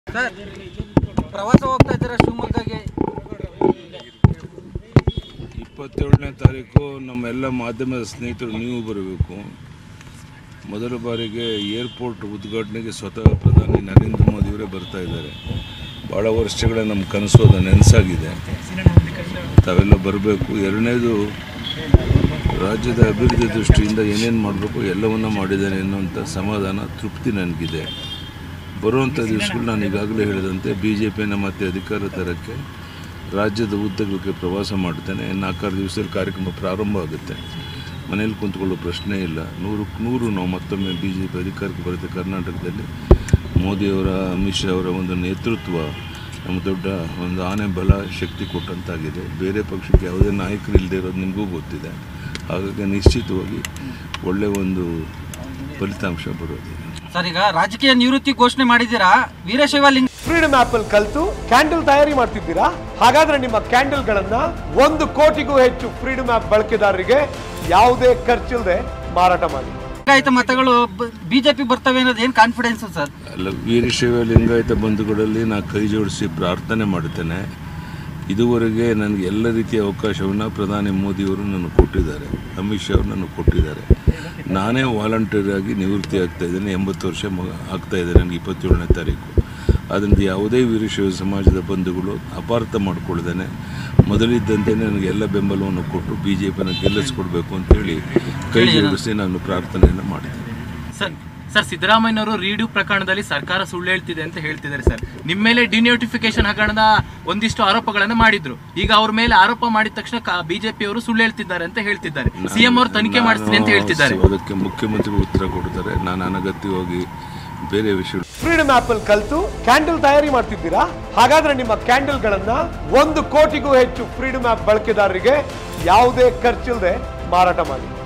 sir ಪ್ರವಾಸ ಹೋಗ್ತಾ ಇದ್ದೀರಾ ಶಿವಮೊಗ್ಗಗೆ ಇಪ್ಪತ್ತೇಳನೇ ತಾರೀಕು ನಮ್ಮೆಲ್ಲ ಮಾಧ್ಯಮದ ಸ್ನೇಹಿತರು ನೀವು ಬರಬೇಕು ಮೊದಲ ಬಾರಿಗೆ ಏರ್ಪೋರ್ಟ್ ಉದ್ಘಾಟನೆಗೆ ಸ್ವತಃ ಪ್ರಧಾನಿ ನರೇಂದ್ರ ಮೋದಿಯವರೇ ಬರ್ತಾ ಇದ್ದಾರೆ ಭಾಳ ವರ್ಷಗಳ ನಮ್ಮ ಕನಸು ಅದು ನೆನಸಾಗಿದೆ ತಾವೆಲ್ಲ ಬರಬೇಕು ಎರಡನೇದು ರಾಜ್ಯದ ಅಭಿವೃದ್ಧಿ ದೃಷ್ಟಿಯಿಂದ ಏನೇನು ಮಾಡಬೇಕು ಎಲ್ಲವನ್ನ ಮಾಡಿದ್ದೇನೆ ಅನ್ನುವಂಥ ಸಮಾಧಾನ ತೃಪ್ತಿ ನನಗಿದೆ ಬರುವಂಥ ದಿವಸಗಳು ನಾನು ಈಗಾಗಲೇ ಹೇಳಿದಂತೆ ಬಿ ಜೆ ಪಿಯನ್ನು ಮತ್ತೆ ಅಧಿಕಾರ ತರಕ್ಕೆ ರಾಜ್ಯದ ಉದ್ದಗಲಕ್ಕೆ ಪ್ರವಾಸ ಮಾಡ್ತೇನೆ ನಾಲ್ಕಾರು ದಿವಸದಲ್ಲಿ ಕಾರ್ಯಕ್ರಮ ಪ್ರಾರಂಭ ಆಗುತ್ತೆ ಮನೇಲಿ ಕುಂತ್ಕೊಳ್ಳೋ ಪ್ರಶ್ನೆ ಇಲ್ಲ ನೂರಕ್ಕೆ ನೂರು ನಾವು ಮತ್ತೊಮ್ಮೆ ಬಿ ಜೆ ಪಿ ಅಧಿಕಾರಕ್ಕೆ ಬರುತ್ತೆ ಕರ್ನಾಟಕದಲ್ಲಿ ಮೋದಿಯವರ ಅಮಿತ್ ಶಾ ಅವರ ಒಂದು ನೇತೃತ್ವ ನಮ್ಮ ದೊಡ್ಡ ಒಂದು ಆನೆ ಬಲ ಶಕ್ತಿ ಕೊಟ್ಟಂತಾಗಿದೆ ಬೇರೆ ಪಕ್ಷಕ್ಕೆ ಯಾವುದೇ ನಾಯಕರು ಇಲ್ಲದೆ ಇರೋದು ನಿಮಗೂ ಗೊತ್ತಿದೆ ಹಾಗಾಗಿ ನಿಶ್ಚಿತವಾಗಿ ಒಳ್ಳೆಯ ಒಂದು ಫಲಿತಾಂಶ ಬರೋದಿದೆ ಸರ್ ಈಗ ರಾಜಕೀಯ ನಿವೃತ್ತಿ ಘೋಷಣೆ ಮಾಡಿದ್ದೀರಾ ವೀರಶೈವ ಲಿಂಗ ಫ್ರೀಡಮ್ ಆಪ್ ಅಲ್ಲಿ ಕಲ್ತು ಕ್ಯಾಂಡಲ್ ತಯಾರಿ ಮಾಡ್ತಿದ್ದೀರಾ ಹಾಗಾದ್ರೆ ನಿಮ್ಮ ಕ್ಯಾಂಡಲ್ ಗಳನ್ನ ಒಂದು ಕೋಟಿಗೂ ಹೆಚ್ಚು ಫ್ರೀಡಮ್ ಆಪ್ ಬಳಕೆದಾರರಿಗೆ ಯಾವುದೇ ಖರ್ಚಿಲ್ಲದೆ ಮಾರಾಟ ಮಾಡಿ ಲಿಂಗಾಯತ ಮತಗಳು ಬಿಜೆಪಿ ಬರ್ತವೆ ಅನ್ನೋದು ಏನು ಕಾನ್ಫಿಡೆನ್ಸ್ ಸರ್ ಅಲ್ಲ ವೀರಶೈವ ಲಿಂಗಾಯತ ಬಂಧುಗಳಲ್ಲಿ ನಾನು ಕೈ ಜೋಡಿಸಿ ಪ್ರಾರ್ಥನೆ ಮಾಡ್ತೇನೆ ಇದುವರೆಗೆ ನನಗೆ ಎಲ್ಲ ರೀತಿಯ ಅವಕಾಶವನ್ನು ಪ್ರಧಾನಿ ಮೋದಿಯವರು ನನಗೆ ಕೊಟ್ಟಿದ್ದಾರೆ ಅಮಿತ್ ಶಾ ಅವರು ನನಗೆ ಕೊಟ್ಟಿದ್ದಾರೆ ನಾನೇ ವಾಲಂಟಿಯರ್ ಆಗಿ ನಿವೃತ್ತಿ ಆಗ್ತಾ ಇದ್ದೇನೆ ಎಂಬತ್ತು ವರ್ಷ ಮ ಆಗ್ತಾ ಇದೆ ನನಗೆ ಇಪ್ಪತ್ತೇಳನೇ ತಾರೀಕು ಅದರಿಂದ ಯಾವುದೇ ವೀರಶೈವ ಸಮಾಜದ ಬಂಧುಗಳು ಅಪಾರ್ಥ ಮಾಡ್ಕೊಳ್ದೇನೆ ಮೊದಲಿದ್ದಂತೆ ನನಗೆ ಎಲ್ಲ ಬೆಂಬಲವನ್ನು ಕೊಟ್ಟು ಬಿ ಜೆ ಪಿನ ಗೆಲ್ಲಿಸ್ಕೊಡ್ಬೇಕು ಅಂತೇಳಿ ಕೈ ಜೋಡಿಸಿ ನಾನು ಪ್ರಾರ್ಥನೆಯನ್ನು ಮಾಡ್ತೇನೆ ಸರ್ ಸರ್ ಸಿದ್ದರಾಮಯ್ಯನವರು ರೀಡು ಪ್ರಕರಣದಲ್ಲಿ ಸರ್ಕಾರ ಸುಳ್ಳು ಹೇಳ್ತಿದೆ ಅಂತ ಹೇಳ್ತಿದ್ದಾರೆ ಸರ್ ನಿಮ್ಮ ಮೇಲೆ ಡಿನೋಟಿಫಿಕೇಶನ್ ಹಗರಣದ ಒಂದಿಷ್ಟು ಆರೋಪಗಳನ್ನು ಮಾಡಿದ್ರು ಈಗ ಅವ್ರ ಮೇಲೆ ಆರೋಪ ಮಾಡಿದ ತಕ್ಷಣ ಬಿಜೆಪಿ ಅವರು ಸುಳ್ಳು ಹೇಳ್ತಿದ್ದಾರೆ ಅಂತ ಹೇಳ್ತಿದ್ದಾರೆ ಸಿಎಂ ಅವರು ತನಿಖೆ ಮಾಡಿಸ್ತೀನಿ ಅಂತ ಹೇಳ್ತಿದ್ದಾರೆ ನಾನು ಅದಕ್ಕೆ ಮುಖ್ಯಮಂತ್ರಿಗಳು ಉತ್ತರ ಕೊಡ್ತಾರೆ ನಾನು ಅನಗತ್ಯವಾಗಿ ಬೇರೆ ವಿಷಯ ಫ್ರೀಡಮ್ ಆಪ್ ಅಲ್ಲಿ ಕಲ್ತು ಕ್ಯಾಂಡಲ್ ತಯಾರಿ ಮಾಡ್ತಿದ್ದೀರಾ ಹಾಗಾದ್ರೆ ನಿಮ್ಮ ಕ್ಯಾಂಡಲ್ ಗಳನ್ನ ಒಂದು ಕೋಟಿಗೂ ಹೆಚ್ಚು ಫ್ರೀಡಮ್ ಆಪ್ ಬಳಕೆದಾರರಿಗೆ ಯಾವುದೇ ಖರ್ಚಿಲ್ಲದೆ ಮಾರಾಟ ಮಾಡಿ